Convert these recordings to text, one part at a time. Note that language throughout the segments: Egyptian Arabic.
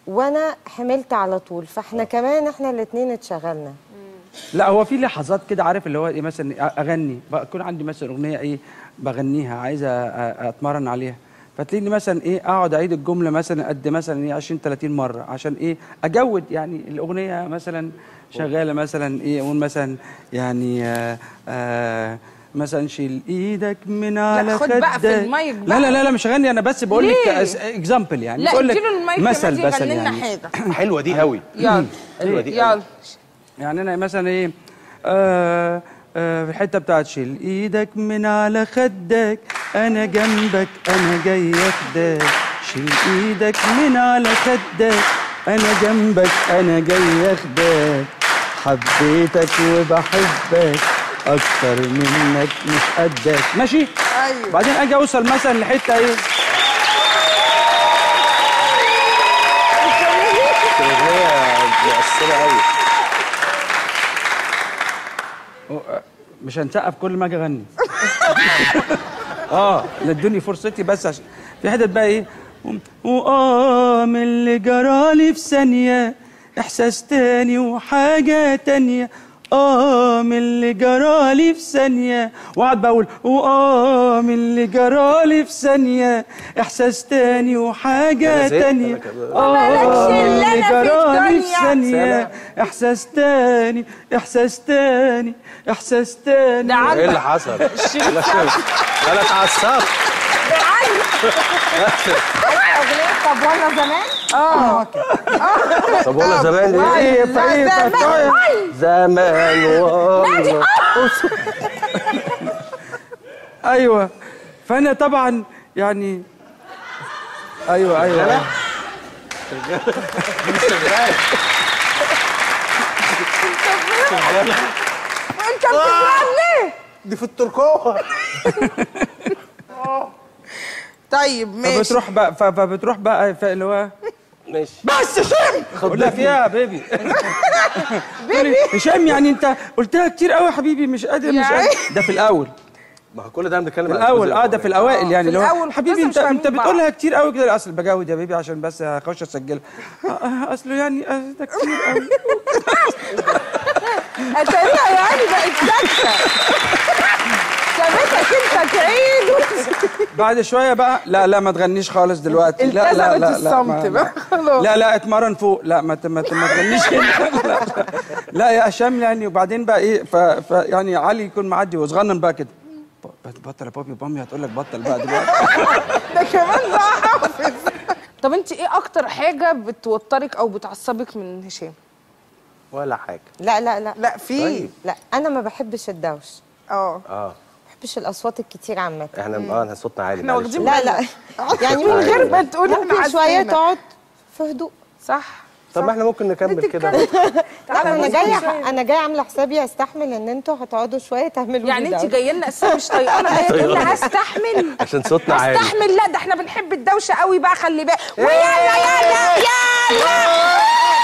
وانا حملت على طول فاحنا كمان احنا الاثنين اتشغلنا لا هو في لحظات كده عارف اللي هو ايه مثلا اغني بكون عندي مثلا اغنيه ايه بغنيها عايزه أ- اتمرن عليها فتلاقيني مثلا ايه اقعد اعيد الجمله مثلا قد مثلا ايه 20 30 مره عشان ايه اجود يعني الاغنيه مثلا شغاله مثلا ايه اقول مثلا يعني آه آه مثلا شيل ايدك من على خد بقى في خدك. المايك لا بقى. لا لا لا مش غني انا بس بقول لك ليه؟ اكزامبل يعني لا بقول لك اديله المايك مثل مثل مثل يغني لنا يعني حاجه حلوه دي قوي يلا حلوه دي يلا يعني انا مثلا ايه آه آه في الحته بتاعت شيل ايدك من على خدك انا جنبك انا جاي اخدك شيل ايدك من على خدك انا جنبك انا جاي اخدك حبيتك وبحبك اكتر منك مش قدك ماشي ايوه بعدين اجي اوصل مثلا لحته ايه اغنيه مؤثره قوي مش هنسقف كل ما اجي اغني اه لا ادوني فرصتي بس عشان في حتت بقى ايه واه من اللي جرالي في ثانيه احساس تاني وحاجه تانيه اه من اللي جرالي في ثانيه واقعد بقول واه من اللي جرالي في ثانيه احساس تاني وحاجه أنا زهقت، تانيه أنا كده. اه من اللي اللي أنا في جرالي في الدنيا. ثانيه احساس تاني احساس تاني احساس تاني ده ايه عندك اللي حصل؟ لا لا لا اتعصبت اغنيه طب وانا زمان اه طب ولا زمان ليه؟ ايه فايه فتاية زمان والله ايوه فانا طبعا يعني ايوه ايوه انت بتسمع ليه دي في التركوه طيب ماشي فبتروح بقى ف- فبتروح بقى ف- اللي هو ماشي بس هشام اقول لها فيها يا بيبي بيبي هشام يعني انت قلتها كتير قوي يا حبيبي مش قادر مش يعني؟ قادر ده في الاول ما هو كل ده بنتكلم في عن الاول الجزء اه ده في الاوائل يعني في اللي هو الأول حبيبي لسه انت مش انت فاهمين بعض. بتقولها كتير قوي كده اصل بجاود يا بيبي عشان بس اخش اسجلها آه، آه، اصله يعني آه، ده كتير قوي اتاريها يعني بقت ساكته سابتك انت تعيد بعد شويه بقى لا لا ما تغنيش خالص دلوقتي لا لا لا التزمت لا الصمت ما- بقى خلاص لا لا اتمرن فوق لا ما ت- ما ت- ما تغنيش هنا لا, لا, لا يا هشام يعني وبعدين بقى ايه ف, ف يعني علي يكون معدي وصغنن بقى كده ب- بطل يا بابي بامي هتقول لك بطل بقى دلوقتي ده كمان بقى حافظ طب انت ايه اكتر حاجه بتوترك او بتعصبك من هشام ولا حاجه لا لا لا لا في طيب. لا انا ما بحبش الدوش اه اه ما بحبش الاصوات الكتير عامه احنا اه احنا صوتنا عالي احنا معلش. واخدين لا لا يعني من غير ما تقول احنا ممكن شويه عارفينك. تقعد في هدوء صح طب ما احنا ممكن نكمل كده لا انا بصي جايه شوية. انا جايه عامله حسابي استحمل ان انتوا هتقعدوا شويه تعملوا يعني لي انت دوشة. جايه لنا اساسا مش طايقانا جايه تقول لي هستحمل عشان صوتنا عالي هستحمل لا ده احنا بنحب الدوشه قوي بقى خلي بالك ويلا يلا يلا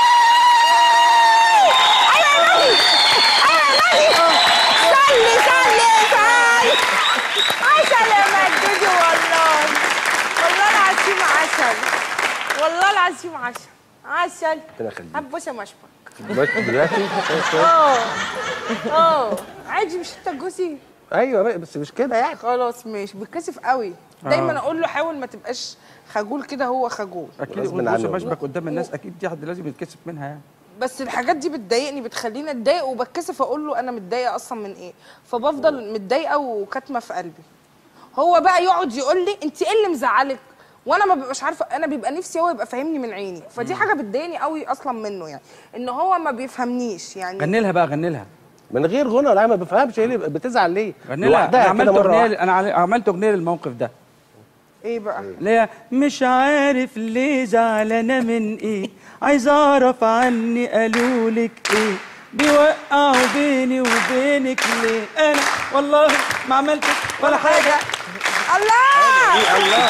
صلي صلي صلي عسل يا مجدي والله والله العظيم عسل والله العظيم عسل عسل ربنا يخليك. هبوسه مشبك دلوقتي دلوقتي اه اه عادي مش انت جوزي ايوه بقى، بس مش كده يعني خلاص ماشي بيتكسف قوي دايما اقول له حاول ما تبقاش خجول كده هو خجول اكيد غصب يقول بص عنه. مشبك قدام الناس اكيد دي حد لازم يتكسف منها يعني بس الحاجات دي بتضايقني بتخليني اتضايق وبتكسف اقول له انا متضايقه اصلا من ايه فبفضل متضايقه وكاتمه في قلبي هو بقى يقعد يقول لي انت ايه اللي مزعلك وانا ما ببقاش عارفه انا بيبقى نفسي هو يبقى فاهمني من عيني فدي حاجه بتضايقني قوي اصلا منه يعني ان هو ما بيفهمنيش يعني غني لها بقى غني لها من غير غنى ولا ما بفهمش ايه اللي بتزعل ليه غني لها لوحدها انا كده عملت مرة اغنيه واحدة. انا عل- عملت اغنيه للموقف ده ايه بقى اللي هي مش عارف ليه زعلانه من ايه عايز اعرف عني قالوا لك ايه بيوقعوا بيني وبينك ليه انا والله ما عملتش ولا حاجه الله الله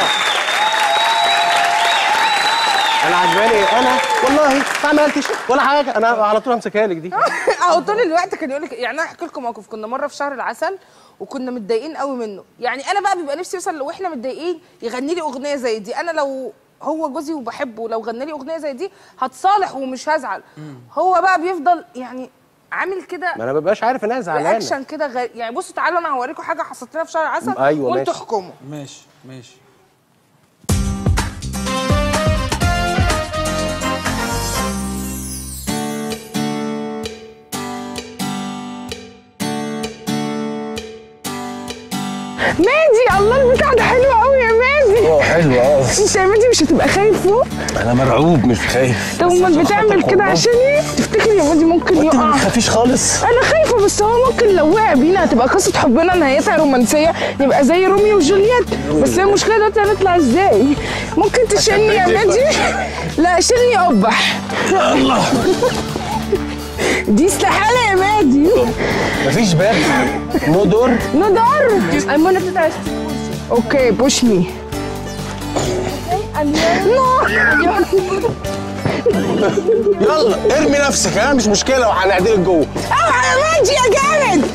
انا عجباني انا والله ما عملتش ولا حاجه انا على طول امسكها لك دي اهو طول الوقت كان يقول لك يعني انا احكي لكم موقف كنا مره في شهر العسل وكنا متضايقين قوي منه يعني انا بقى بيبقى نفسي مثلا لو احنا متضايقين يغني لي اغنيه زي دي انا لو هو جوزي وبحبه لو غنى لي اغنيه زي دي هتصالح ومش هزعل هو بقى بيفضل يعني عامل كده ما انا مبقاش عارف ان انا زعلانه رياكشن كده غير يعني بصوا تعالوا انا هوريكم حاجه حصلت لنا في شهر عسل أيوة، وانتوا ماشي. احكموا ماشي ماشي مادي الله البتاع ده حلو قوي يا مادي اه حلو اه انت يا مادي مش هتبقى خايف فوق انا مرعوب مش خايف طب امال بتعمل كده عشان ايه تفتكر يا مادي ممكن انت ما يقع تخافيش خالص انا خايفه بس هو ممكن لو وقع بينا هتبقى قصه حبنا نهايتها رومانسيه نبقى زي روميو وجولييت بس هي المشكله دلوقتي هنطلع ازاي ممكن تشيلني يا مادي لا شيلني قبح الله دي استحاله يا مادي مفيش باب نو دور ندار المونة بتاعت اوكي بوش مي يلا ارمي نفسك ها مش مشكله وهنعدلك جوه اوعى يا ماجي يا جامد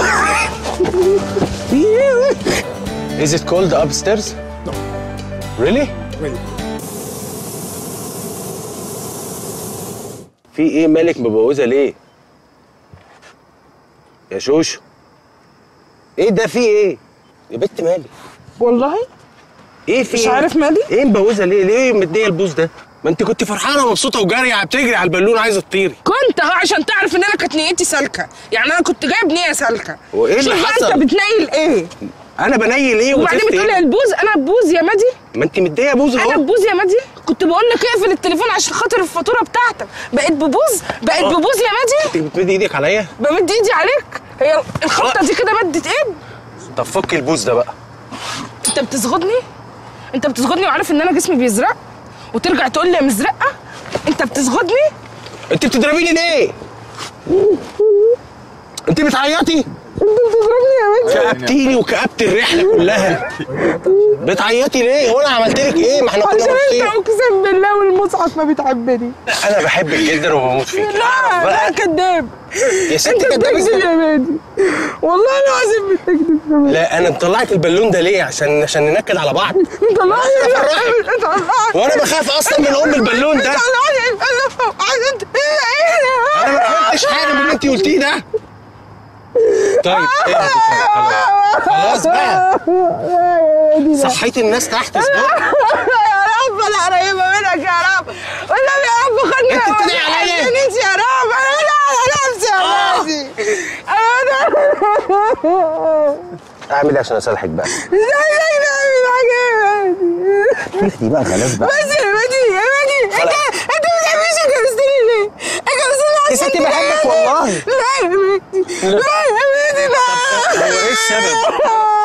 Is it cold upstairs? No. Really? في ايه مالك مبوزه ليه؟ يا شوشو ايه ده في ايه؟ يا بنت مالك والله ايه في مش إيه؟ عارف مالي؟ ايه مبوزه ليه؟ ليه مديه البوز ده؟ ما انت كنت فرحانه ومبسوطه وجاريه بتجري على البالون عايزه تطيري كنت اهو عشان تعرف ان انا كانت نيتي سالكه يعني انا كنت جايب نيه سالكه هو إيه اللي شوف بقى حصل؟ انت بتنيل ايه انا بنيل ايه وبعدين وزفت بتقولي ايه؟ البوز انا بوز يا مادي ما انت مديه بوز انا اهو ببوز يا مادي كنت بقول لك اقفل التليفون عشان خاطر الفاتوره بتاعتك بقيت ببوز بقيت آه. ببوز يا مادي انت بتمدي ايدك عليا؟ بمد ايدي عليك هي الخبطه دي كده مدت ايد طب فك البوز ده بقى انت بتزغدني انت بتزغدني وعارف ان انا جسمي بيزرق وترجع تقول لي يا مزرقه انت بتزغدني انت بتضربيني ليه؟ انت بتعيطي؟ انت بتضربني يا مادي كأبتيني وكأبت الرحلة كلها بتعيطي ليه؟ هو انا عملت لك ايه؟ ما احنا كنا عشان مبسوطين انت اقسم بالله والمصحف ما بتحبني انا بحبك جدا وبموت فيك لا لا كداب يا ست انت كدابة بتكذب ازاي؟ يا مادي والله العظيم بتكذب يا مادي لا انا طلعت البالون ده ليه؟ عشان عشان ننكد على بعض انت لا انت لا وانا بخاف اصلا من ام البالون ده انا ما فهمتش حاجه من اللي انت قلتيه ده طيب ايه خلاص خلاص بقى صحيت الناس تحت اصبر يا رب انا قريبه منك يا رب والنبي يا رب خدني انت بتدعي عليا؟ انت يا رب انا بدعي على نفسي يا آه. مادي انا اعمل ايه عشان اصالحك بقى؟ ازاي نعمل حاجه يا مادي اهدي بقى خلاص بقى بس يا مادي يا مادي انت انت ما بتحبش اتجوزتني ليه؟ اتجوزتني يا عشان ستي بحبك تضايقني. والله. لا يا مادي لا يا مادي لا هو ايه السبب؟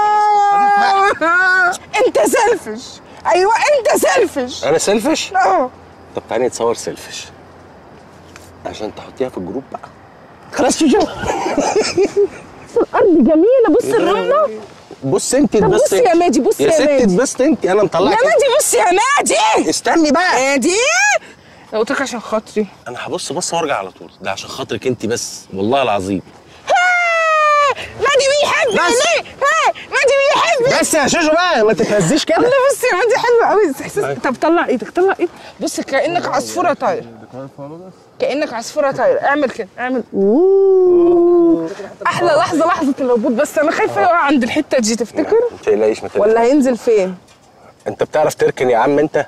انت سلفش ايوه انت سلفش انا سيلفش؟ اه طب تعالي نتصور سيلفش عشان تحطيها في الجروب بقى خلاص شوشو الارض جميله بص الرمله بص انت طب تبص بص يا ماجي بص يا يا ست ماجي اتبسط انت انا يا مطلعك ماجي بص يا ماجي استني بقى ماجي انا قلت لك عشان خاطري انا هبص بص وارجع على طول ده عشان خاطرك انت بس والله العظيم ماجي بيحبني بس. ليه؟ ها ماجي بيحبني بس يا شوشو بقى ما تتهزيش كده والله بص يا ماجي حلوه قوي احساس طب طلع ايدك طلع ايدك بص كانك عصفوره طايره كانك عصفوره طايره اعمل كده اعمل أوه. احلى لحظه لحظه الهبوط بس انا خايفه يقع عند الحته دي تفتكر ما تقلقيش ما تقلقيش ولا هينزل فين انت بتعرف تركن يا عم انت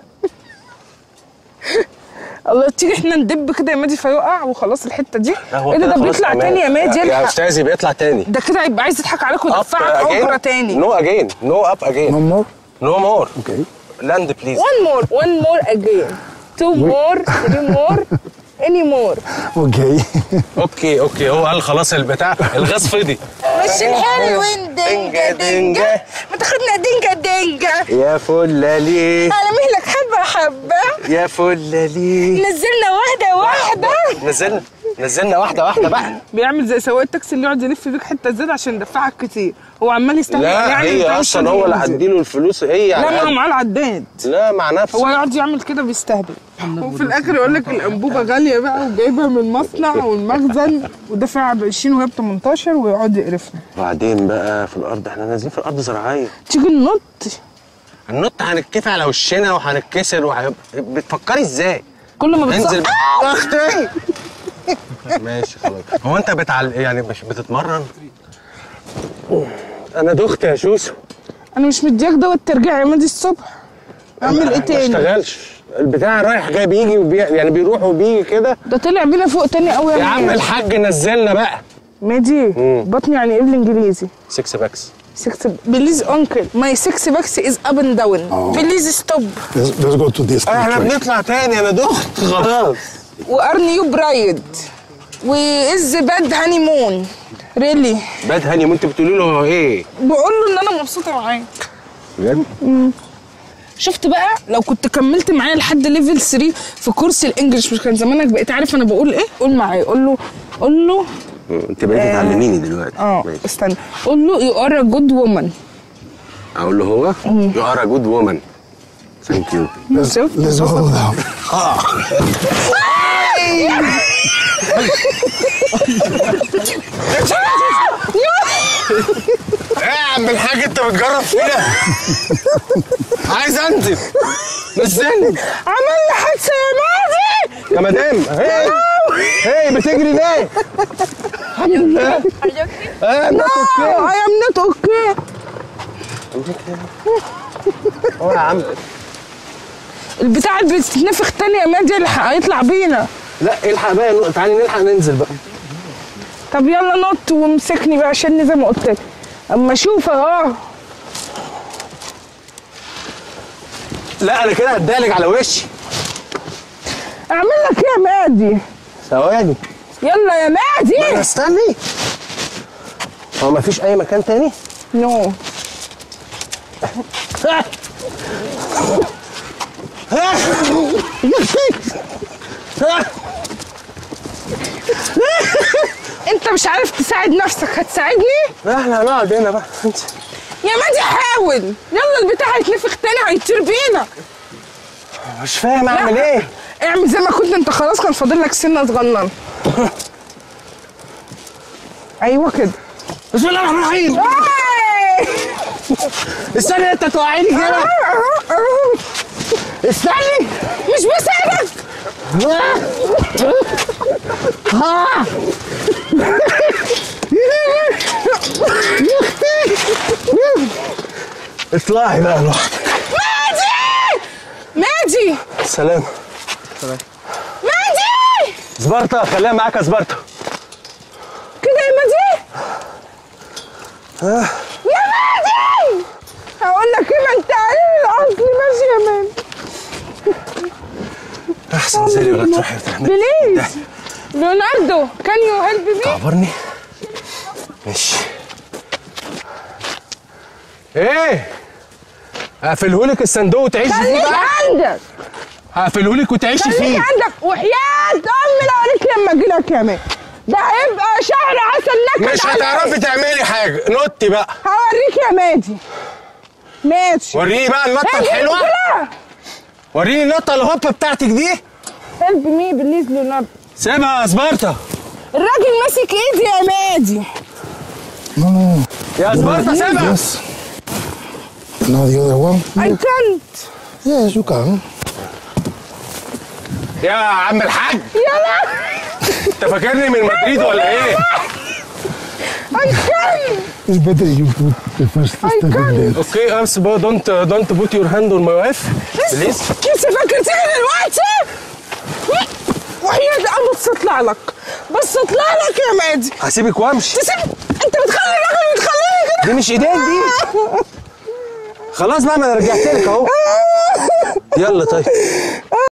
الله تيجي احنا ندب كده يا مادي فيقع وخلاص الحته دي لا، هو ايه ده كده ده خلاص بيطلع أمان. تاني يا مادي يا الحق استاذي بيطلع تاني ده كده يبقى عايز يضحك عليك ويدفعك اجره تاني نو اجين نو اب اجين more? نو مور اوكي لاند بليز one more one more again two more three more any more Okay. اوكي اوكي هو قال خلاص البتاع الغاز فضي مش الحلوين دنجا دنجا ما تاخدنا دنجا دنجا يا فلالي على مهلك حبه حبه يا فلالي نزلنا واحده واحده نزلنا نزلنا واحده واحده بقى بيعمل زي سواق التاكسي اللي يقعد يلف بيك حته زياده عشان يدفعك كتير هو عمال يستهبل لا يعني هي أنت مش اصلا هو اللي هتنزل. هديله الفلوس هي لا على ما هو قد- معاه العداد لا مع نفسه هو يقعد يعمل كده بيستهبل وفي الاخر يقول لك الانبوبه غاليه بقى وجايبها من المصنع والمخزن ودافع ب 20 وهي ب 18 ويقعد يقرفنا وبعدين بقى في الارض احنا نازلين في الارض زراعيه تيجي ننط هننط هنتكفي على وشنا وهنتكسر وهيبقى بتفكري ازاي؟ كل ما بتص... انزل بقى. اختي ماشي خلاص هو انت بتعل يعني مش بتتمرن؟ انا دخت يا شوشو انا مش مدياك دوت ترجع يا مادي الصبح اعمل ايه ما تاني اشتغلش البتاع رايح جاي بيجي وبي... يعني بيروح وبيجي كده ده طلع بينا فوق تاني قوي يا عم الحاج نزلنا بقى مادي بطني يعني ايه بالانجليزي 6 باكس سكس بليز انكل ماي سكس باكس از اب اند داون بليز ستوب Let's, let's go to this احنا place. بنطلع تاني انا دخت خلاص وار نيو برايد وإز باد هاني مون ريلي باد هاني وانت بتقولي له هو ايه؟ بقول له ان انا مبسوطه معاك بجد؟ شفت بقى لو كنت كملت معايا لحد ليفل 3 في كورس الانجليش مش كان زمانك بقيت عارف انا بقول ايه قول معايا قول له قول له انت بقيتي تعلميني دلوقتي اه ماشي. استنى قول له يو ار ا جود وومن اقول له هو يو ار ا جود وومن ثانك يو Let's, let's go now. ايه يا عم الحاج انت بتجرب فينا عايز انزل نزلني عمل لي حادثه يا ماضي يا مدام هي هي بتجري ليه؟ الحمد لله اه الناس اوكي اي ام نوت اوكي هو يا عم البتاع اللي بتتنفخ تاني يا ماضي اللي هيطلع بينا لا الحق بقى تعالي نلحق ننزل بقى طب يلا نط وامسكني بقى عشان زي ما قلت لك اما اشوف اهو لا انا كده هدالك على وشي اعمل لك ايه يا مادي ثواني يلا يا انا مادي استني هو مفيش اي مكان تاني؟ نو انت مش عارف تساعد نفسك هتساعدني لا احنا هنقعد هنا بقى انت يا مادي حاول يلا البتاع هيتنفخ تاني هيطير بينا مش فاهم اعمل ايه اعمل زي ما كنت انت خلاص كان فاضل لك سنه صغننه ايوه كده بسم الله الرحمن الرحيم آي! استني انت توقعيني كده استني مش بساعدك اطلعي بقى لوحدك مادي مادي سلام مادي سبارتا خليها معاك يا سبارتا كده يا مادي يا مادي هقول لك ايه ما انت قليل الاصل ماشي يا مان احسن انزلي ولا تروحي تعملي بليز ليوناردو كان يو هيلب مي عبرني ماشي ايه هقفلهولك الصندوق وتعيشي فيه خليك بقى عندك هقفلهولك وتعيشي خليك فيه عندك وحياة امي لو قالت لي لما اجي لك يا مان ده هيبقى شهر عسل نكد مش عليك. هتعرفي تعملي حاجه نطي بقى هوريك يا مادي ماشي وريني بقى النطه الحلوه وريني النطه الهوبه بتاعتك دي هيلب مي بليز ليوناردو سيبها يا سبارتا الراجل ماسك ايدي يا مادي No, no, يا سبارتا سيبها yes. Now the other one. I can't Yes, you can. يا عم الحاج يلا انت فاكرني من مدريد ولا ايه؟ I can't It's better you put the first I step in can't. there. اوكي امس بو دونت دونت بوت يور هاند اون ماي وايف بليز لسه فاكر تيجي دلوقتي وحياة امس تطلع لك بس تطلع لك يا مادي هسيبك وامشي تسيب انت بتخلي الراجل بتخليني كده دي مش ايديك دي خلاص بقى ما انا رجعت لك اهو يلا طيب